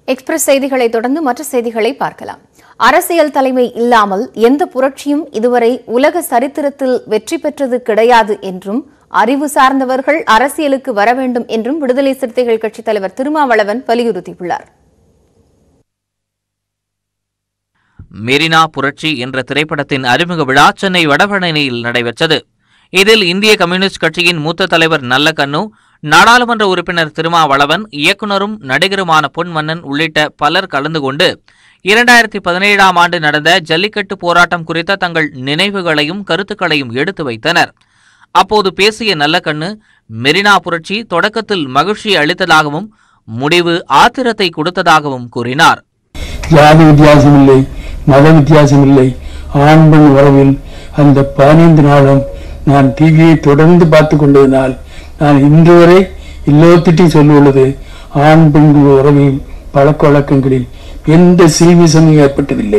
express செய்திகளை தொடர்ந்து மற்ற செய்திகளை பார்க்கலாம் அரசியல் தலைமை இல்லாமல் எந்த புரட்சியும் இதுவரை உலக சரித்திரத்தில் வெற்றி பெற்றது கிடையாது என்றும் அறிவு சார்ந்தவர்கள் அரசியலுக்கு வர வேண்டும் என்றும் விடுதலை சிறுத்தைகள் கட்சித் தலைவர் திருமாவளவன் வலியுறுத்தியுள்ளார் மெரினா புரட்சி என்ற திரைப்படத்தின் அறிமுக விழா சென்னை வடபழனியில் நடைபெற்றது இதில் இந்திய கம்யூனிஸ்ட் கட்சியின் மூத்த தலைவர் நல்லக்கண்ணு நாடாளுமன்ற உறுப்பினர் திருமாவளவன் இயக்குனரும் நடிகருமான பொன்மன்னன் உள்ளிட்ட பலர் கலந்து கொண்டு இரண்டாயிரத்தி பதினேழாம் ஆண்டு நடந்த ஜல்லிக்கட்டு போராட்டம் குறித்த தங்கள் நினைவுகளையும் கருத்துக்களையும் எடுத்து வைத்தனர் அப்போது பேசிய நல்லக்கண்ணு மெரினா புரட்சி தொடக்கத்தில் மகிழ்ச்சி அளித்ததாகவும் முடிவு ஆத்திரத்தை கொடுத்ததாகவும் கூறினார் ஜாதி வித்தியாசம் இல்லை மத வித்தியாசம் இல்லை ஆண் பெண் உறவில் அந்த பதினைந்து நாளும் நான் டிவியை தொடர்ந்து பார்த்து கொண்டதனால் நான் இன்று வரை எல்லோத்திட்டையும் சொல்லுள்ளது ஆண் பெண் உறவில் பழக்க வழக்கங்களில் எந்த சீவிசமும் ஏற்பட்டதில்லை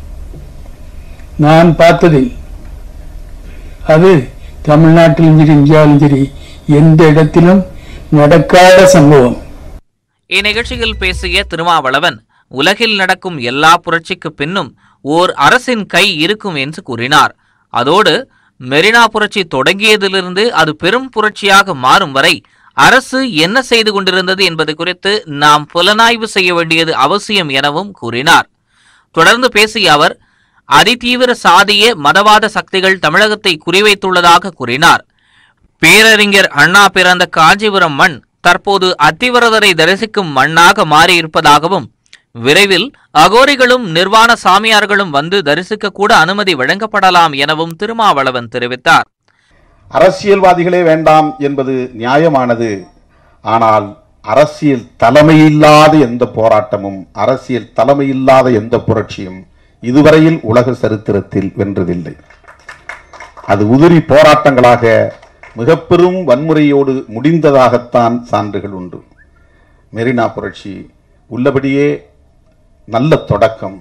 நான் பார்த்ததில் அது தமிழ்நாட்டிலும் சரி இந்தியாவிலும் சரி எந்த இடத்திலும் நடக்காத சம்பவம் இந்நிகழ்ச்சியில் பேசிய திருமாவளவன் உலகில் நடக்கும் எல்லா புரட்சிக்கு பின்னும் ஓர் அரசின் கை இருக்கும் என்று கூறினார் அதோடு மெரினா புரட்சி தொடங்கியதிலிருந்து அது பெரும் புரட்சியாக மாறும் வரை அரசு என்ன செய்து கொண்டிருந்தது என்பது குறித்து நாம் புலனாய்வு செய்ய வேண்டியது அவசியம் எனவும் கூறினார் தொடர்ந்து பேசிய அவர் அதிதீவிர சாதிய மதவாத சக்திகள் தமிழகத்தை குறிவைத்துள்ளதாக கூறினார் பேரறிஞர் அண்ணா பிறந்த காஞ்சிபுரம் மண் தற்போது அத்திவரதரை தரிசிக்கும் மண்ணாக மாறியிருப்பதாகவும் விரைவில் அகோரிகளும் நிர்வாண சாமியார்களும் வந்து தரிசிக்க கூட அனுமதி வழங்கப்படலாம் எனவும் திருமாவளவன் தெரிவித்தார் அரசியல்வாதிகளே வேண்டாம் என்பது நியாயமானது ஆனால் அரசியல் தலைமையில்லாத எந்த போராட்டமும் அரசியல் தலைமையில்லாத எந்த புரட்சியும் இதுவரையில் உலக சரித்திரத்தில் வென்றதில்லை அது உதிரி போராட்டங்களாக மிக பெரும் வன்முறையோடு முடிந்ததாகத்தான் சான்றுகள் உண்டு மெரினா புரட்சி உள்ளபடியே நல்ல தொடக்கம்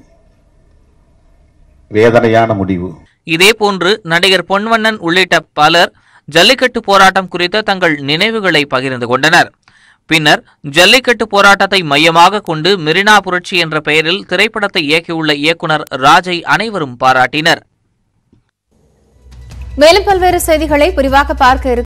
வேதனையான முடிவு இதேபோன்று நடிகர் பொன்வண்ணன் உள்ளிட்ட பலர் ஜல்லிக்கட்டு போராட்டம் குறித்த தங்கள் நினைவுகளை பகிர்ந்து கொண்டனர் பின்னர் ஜல்லிக்கட்டு போராட்டத்தை மையமாக கொண்டு மெரினா புரட்சி என்ற பெயரில் திரைப்படத்தை இயக்கியுள்ள இயக்குனர் ராஜை அனைவரும் பாராட்டினர் மேலும் பல்வேறு செய்திகளை விரிவாக பார்க்க